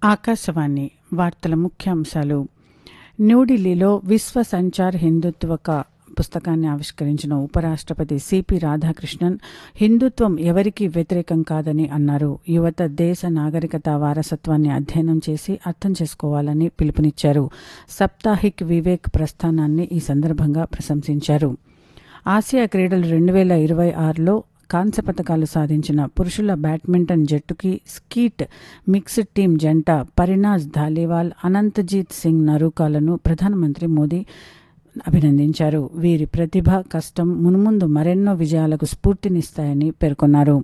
ఆకాశవాణి వార్తల ముఖ్యాంశాలు న్యూఢిల్లీలో విశ్వ సంచార్ హిందుత్వక పుస్తకాన్ని ఆవిష్కరించిన ఉపరాష్ట్రపతి సిపి రాధాకృష్ణన్ హిందుత్వం ఎవరికీ వ్యతిరేకం కాదని అన్నారు యువత దేశ నాగరికత వారసత్వాన్ని అధ్యయనం చేసి అర్థం చేసుకోవాలని పిలుపునిచ్చారు సప్తాహిక్ వివేక్ ప్రస్థానాన్ని ఈ సందర్భంగా ప్రశంసించారు ఆసియా క్రీడలు రెండు వేల ఇరవై ఆరులో కాంస్య పథకాలు సాధించిన పురుషుల బ్యాడ్మింటన్ జట్టుకి స్కీట్ మిక్స్డ్ టీం జంట పరినాజ్ ధాలీవాల్ అనంతజీత్ సింగ్ నరూకాలను ప్రధానమంత్రి మోదీ అభినందించారు వీరి ప్రతిభ కష్టం మున్ముందు మరెన్నో విజయాలకు స్ఫూర్తినిస్తాయని పేర్కొన్నారు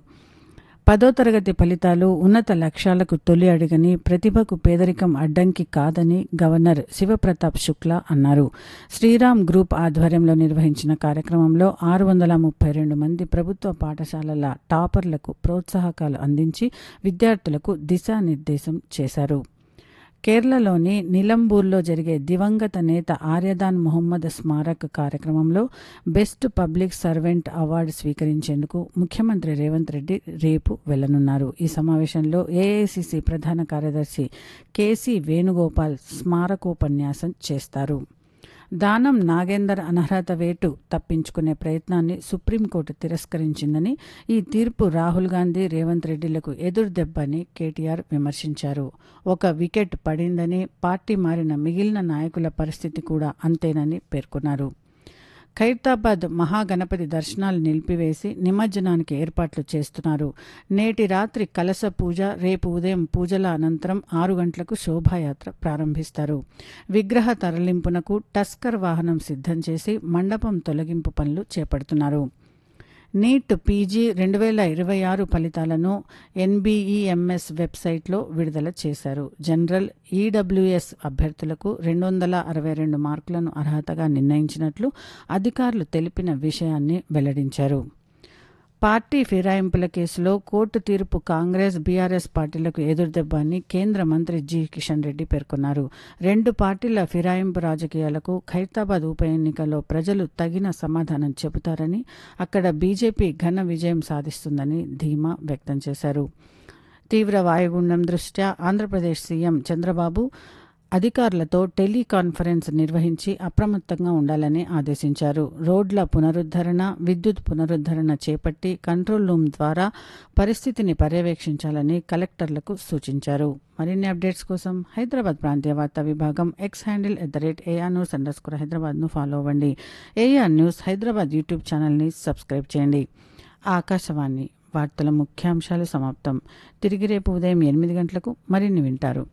పదో తరగతి ఫలితాలు ఉన్నత లక్ష్యాలకు తొలి అడిగని ప్రతిభకు పేదరికం అడ్డంకి కాదని గవర్నర్ శివప్రతాప్ శుక్లా అన్నారు శ్రీరామ్ గ్రూప్ ఆధ్వర్యంలో నిర్వహించిన కార్యక్రమంలో ఆరు వందల ముప్పై రెండు మంది ప్రభుత్వ పాఠశాలల టాపర్లకు ప్రోత్సాహకాలు అందించి విద్యార్థులకు దిశానిర్దేశం చేశారు కేరళలోని నిలంబూర్లో జరిగే దివంగత నేత ఆర్యదాన్ మొహమ్మద్ స్మారక్ కార్యక్రమంలో బెస్ట్ పబ్లిక్ సర్వెంట్ అవార్డు స్వీకరించేందుకు ముఖ్యమంత్రి రేవంత్ రెడ్డి రేపు వెళ్లనున్నారు ఈ సమావేశంలో ఏఐసిసి ప్రధాన కార్యదర్శి కేసీ వేణుగోపాల్ స్మారకోపన్యాసం చేస్తారు దానం నాగేందర్ అనర్హత వేటు తప్పించుకునే ప్రయత్నాన్ని సుప్రీంకోర్టు తిరస్కరించిందని ఈ తీర్పు రాహుల్ గాంధీ రేవంత్ రెడ్డిలకు ఎదురుదెబ్బని కేటీఆర్ విమర్శించారు ఒక వికెట్ పడిందని పార్టీ మారిన మిగిలిన నాయకుల పరిస్థితి కూడా అంతేనని పేర్కొన్నారు ఖైరతాబాద్ మహాగణపతి దర్శనాలు నిలిపివేసి నిమజ్జనానికి ఏర్పాట్లు చేస్తున్నారు నేటి రాత్రి కలస పూజ రేపు ఉదయం పూజల అనంతరం ఆరు గంటలకు శోభాయాత్ర ప్రారంభిస్తారు విగ్రహ తరలింపునకు టస్కర్ వాహనం సిద్ధం చేసి మండపం తొలగింపు పనులు చేపడుతున్నారు నీట్ పీజీ రెండు వేల ఇరవై ఆరు ఫలితాలను ఎన్బీఈఎంఎస్ వెబ్సైట్లో విడుదల చేశారు జనరల్ ఈడబ్ల్యూఎస్ అభ్యర్థులకు రెండు వందల అరవై రెండు మార్కులను అర్హతగా నిర్ణయించినట్లు అధికారులు తెలిపిన విషయాన్ని వెల్లడించారు పార్టీ ఫిరాయింపుల కేసులో కోర్టు తీర్పు కాంగ్రెస్ బీఆర్ఎస్ పార్టీలకు ఎదురుదెబ్బ అని కేంద్ర మంత్రి జి కిషన్ రెడ్డి పేర్కొన్నారు రెండు పార్టీల ఫిరాయింపు రాజకీయాలకు ఖైరతాబాద్ ఉప ఎన్నికల్లో ప్రజలు తగిన సమాధానం చెబుతారని అక్కడ బీజేపీ ఘన విజయం సాధిస్తుందని ధీమా వ్యక్తం చేశారు తీవ్ర వాయుగుండం దృష్ట్యా ఆంధ్రప్రదేశ్ సీఎం చంద్రబాబు అధికారులతో టెలికాన్ఫరెన్స్ నిర్వహించి అప్రమత్తంగా ఉండాలని ఆదేశించారు రోడ్ల పునరుద్ధరణ విద్యుత్ పునరుద్ధరణ చేపట్టి కంట్రోల్ రూమ్ ద్వారా పరిస్థితిని పర్యవేక్షించాలని కలెక్టర్లకు సూచించారు మరిన్ని అప్డేట్స్ కోసం హైదరాబాద్ ప్రాంతీయ వార్తా విభాగం X handle at the rate AR news under score హైదరాబాద్ను ఫాలో అవ్వండి ఏఆర్ న్యూస్ హైదరాబాద్ యూట్యూబ్ ఛానల్ని సబ్స్క్రైబ్ చేయండి ఆకాశవాణి వార్తల ముఖ్యాంశాలు సమాప్తం తిరిగి రేపు ఉదయం ఎనిమిది గంటలకు మరిన్ని వింటారు